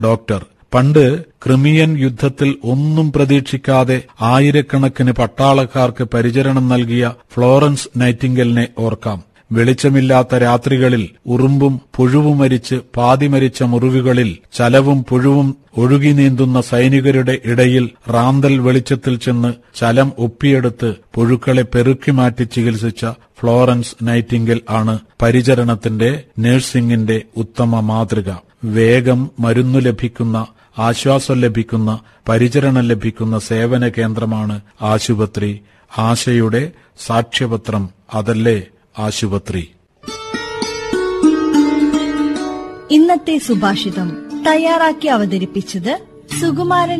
doctor പണ്ട് Crimean യുദ്ധത്തിൽ ഒന്നും പ്രതീക്ഷിക്കാതെ ആയിരക്കണക്കിന് പട്ടാളക്കാർക്ക് പരിചരണം നൽകിയ ഫ്ലോറൻസ് നൈറ്റിംഗലിനെ ഓർക്കാം വെളിച്ചമില്ലാത്ത രാത്രികളിൽ ഉറുമ്പും പുഴുവും മരിച്ച് പാതി മരിച്ച മുറിവുകളിൽ ചലവും പുഴുവും ഒഴുകി നീന്തുന്ന സൈനികരുടെ ഇടയിൽ റാന്തൽ വെളിച്ചത്തിൽ ചെന്ന് ചലം ഒപ്പിയെടുത്ത് പുഴുക്കളെ പെറുക്കി മാറ്റി ചികിത്സിച്ച ഫ്ലോറൻസ് നൈറ്റിംഗൽ ആണ് പരിചരണത്തിന്റെ നഴ്സിംഗിന്റെ ഉത്തമ മാതൃക വേഗം മരുന്നു ലഭിക്കുന്ന ആശ്വാസം ലഭിക്കുന്ന പരിചരണം ലഭിക്കുന്ന സേവന കേന്ദ്രമാണ് ആശുപത്രി ആശയുടെ സാക്ഷ്യപത്രം അതല്ലേ ആശുപത്രി ഇന്നത്തെ സുഭാഷിതം തയ്യാറാക്കി അവതരിപ്പിച്ചത് സുകുമാരൻ